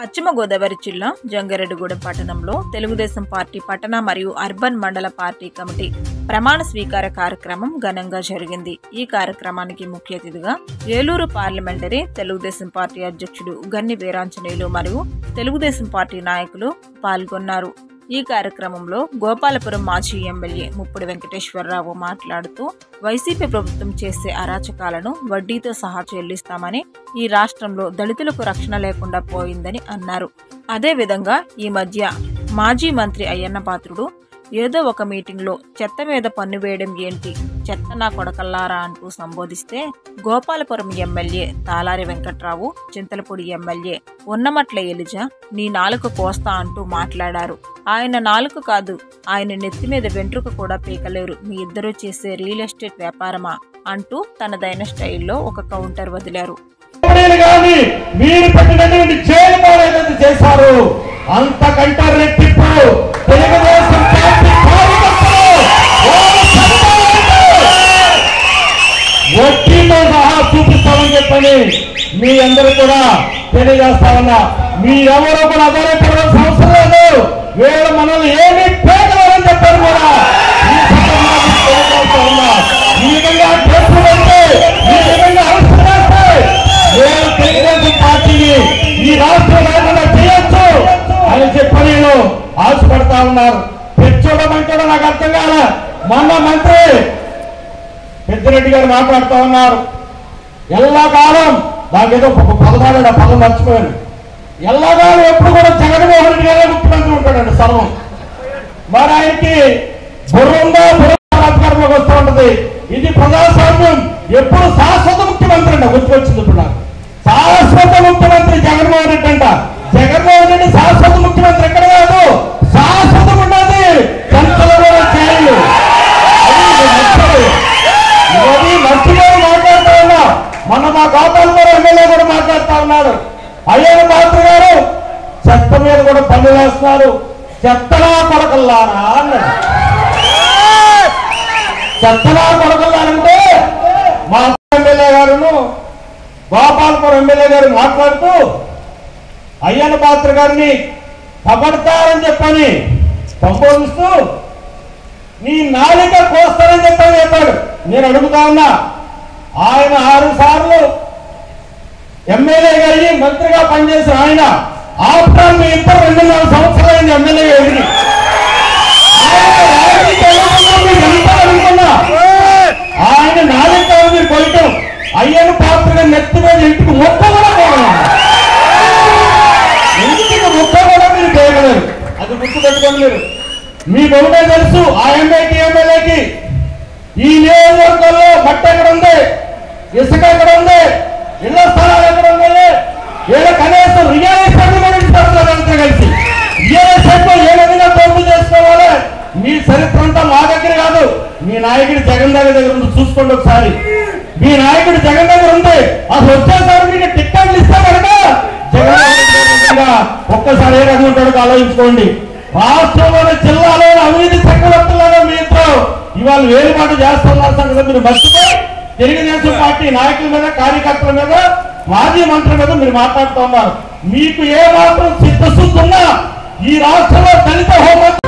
పశ్చిమ గోదావరి జిల్లా జంగారెడ్డిగూడెం పట్టణంలో తెలుగుదేశం పార్టీ పట్టణ మరియు అర్బన్ మండల పార్టీ కమిటీ ప్రమాణ స్వీకార కార్యక్రమం ఘనంగా జరిగింది ఈ కార్యక్రమానికి ముఖ్య అతిథిగా ఏలూరు పార్లమెంటరీ తెలుగుదేశం పార్టీ అధ్యక్షుడు గన్ని వీరాంజనేయులు మరియు తెలుగుదేశం పార్టీ నాయకులు పాల్గొన్నారు ఈ కార్యక్రమంలో గోపాలపురం మాజీ ఎమ్మెల్యే ముప్పుడు వెంకటేశ్వరరావు మాట్లాడుతూ వైసీపీ ప్రభుత్వం చేసే అరాచకాలను వడ్డీతో సహా చెల్లిస్తామని ఈ రాష్ట్రంలో దళితులకు రక్షణ లేకుండా పోయిందని అన్నారు అదేవిధంగా ఈ మధ్య మాజీ మంత్రి అయ్యన్న పాత్రుడు ఏదో ఒక మీటింగ్లో చెత్త మీద పన్ను వేయడం ఏంటి చెత్త నా కొడకల్లారా అంటూ సంబోధిస్తే గోపాలపురం ఎమ్మెల్యే తాలారి వెంకట్రావు చింతలపూడి ఎమ్మెల్యే ఉన్నమట్ల ఎలిజ నీ నాలుక కోస్తా అంటూ మాట్లాడారు ఆయన నాలుక కాదు ఆయన నెత్తి మీద వెంట్రుక కూడా పీకలేరు మీ ఇద్దరూ చేసే రియల్ ఎస్టేట్ వ్యాపారమా అంటూ తనదైన స్టైల్లో ఒక కౌంటర్ వదిలారు కంపెనీలు కానీ మీరు పెట్టినటువంటి జైలు ఏదైతే చేశారు అంతకంటే రెట్టింపు తెలుగుదేశం పార్టీ కార్యకర్తలు వారి సత్తాలను వడ్డీతో సహా చూపిస్తామని చెప్పని మీ అందరూ కూడా తెలియజేస్తా ఉన్నా మీరెవరూ కూడా ఆధారపడాల్సిన అవసరం లేదు వీళ్ళు మనల్ని ఏమీ పేదవారని చెప్పారు కూడా ఈ సందర్భంగా మీకు తెలియజేస్తా ఉన్నా. ఈ విధంగా కేసులు పెడితే, ఈ విధంగా అరెస్టు చేస్తే వీళ్ళు తెలుగుదేశం పార్టీని ఈ రాష్ట్రం లేకుండా చేయొచ్చు అని చెప్పి నేను ఆశపడతా ఉన్నారు తెచ్చోడమంటే నాకు అర్థం కాల మొన్న మంత్రి పెద్దిరెడ్డి గారు మాట్లాడుతూ ఉన్నారు ఎల్లకాలం నాకేదో ఒక పదమాడు ఆ పదం మర్చిపోయాను ఎల్లకాలం ఎప్పుడు కూడా జగన్మోహన్ రెడ్డి గారే ముఖ్యమంత్రి ఉంటాడండి సర్వం మరి ఆయనకి బుర్ర ఉందా బుర్ర అధికారంలోకి వస్తూ ఉంటది ఇది ప్రజాస్వామ్యం ఎప్పుడు శాశ్వత ముఖ్యమంత్రి అంట గుర్తుకొచ్చింది ఇప్పుడు నాకు శాశ్వత ముఖ్యమంత్రి జగన్మోహన్ రెడ్డి అంట జగన్మోహన్ రెడ్డి శాశ్వత ముఖ్యమంత్రి ఎక్కడ కాదు శాశ్వతం ఉన్నది చంచలమైన చేయాలి ఇది నచ్చిగారు మాట్లాడుతూ ఉన్నా మొన్న మా గోపాలపురం ఎమ్మెల్యే కూడా మాట్లాడుతూ ఉన్నాడు అయ్యన్న పాత్ర గారు చెత్త మీద కూడా పన్ను వేస్తున్నారు చెత్తలా కొడకల్లారా అన్నాడు చెత్తలా కొడకల్లారంటే మా ఎమ్మెల్యే గారును గోపాలపురం ఎమ్మెల్యే గారు మాట్లాడుతూ అయ్యన్న పాత్ర గారిని కబడతారని చెప్పని సంబోధిస్తూ నీ నాలిక కోస్తానని చెప్పని చెప్పాడు నేను అడుగుతా ఉన్నా ఆయన ఆరు సార్లు ఎమ్మెల్యేగా అయ్యి మంత్రిగా పనిచేసిన ఆయన ఆఫ్టర్ మీ ఇద్దరు రెండున్నర సంవత్సరాలైంది ఎమ్మెల్యే ఎదిగి ఆయన రాజకీయాల్లో మీరు ఎంత అనుకున్నా ఆయన నాలిక మీరు కొయ్యటం అయ్యను పాత్రగా నెత్తి మీద ఇంటికి మొక్క కూడా పోగలరు ఇంటికి మొక్క కూడా మీరు చేయగలరు అది గుర్తు పెట్టుకోండి మీరు మీకు ఒకటే తెలుసు ఆ ఎమ్మెల్యేకి ఎమ్మెల్యేకి ఈ నియోజకవర్గంలో మట్టి ఎక్కడ ఉంది ఇసుక ఎక్కడ ఉంది ఇళ్ల స్థలాలు ఎక్కడ ఉన్నాయి ఏదో కనీసం రియల్ ఎస్టేట్ గురించి అంతా కలిసి రియల్ ఎస్టేట్ లో ఏ విధంగా దోపిడీ చేసుకోవాలి మీ చరిత్ర అంతా మా దగ్గర కాదు మీ నాయకుడి జగన్ దగ్గర దగ్గర ఉంది చూసుకోండి ఒకసారి మీ నాయకుడు జగన్ దగ్గర ఉంది అసలు వచ్చేసారి మీకు టిక్కెట్లు ఇస్తే కనుక జగన్ దగ్గర ఒక్కసారి ఏ రకం ఉంటాడో ఆలోచించుకోండి రాష్ట్రంలోని జిల్లాలో అవినీతి చక్రవర్తులలో మీతో ఇవాళ వేలుబాటు చేస్తున్నారు సంగతి మీరు మర్చిపోయి తెలుగుదేశం పార్టీ నాయకుల మీద కార్యకర్తల మీద మాజీ మంత్రుల మీద మీరు మాట్లాడుతూ ఉన్నారు మీకు ఏ మాత్రం చిత్తశుద్ధి ఉన్నా ఈ రాష్ట్రంలో దళిత హోంమంత్రి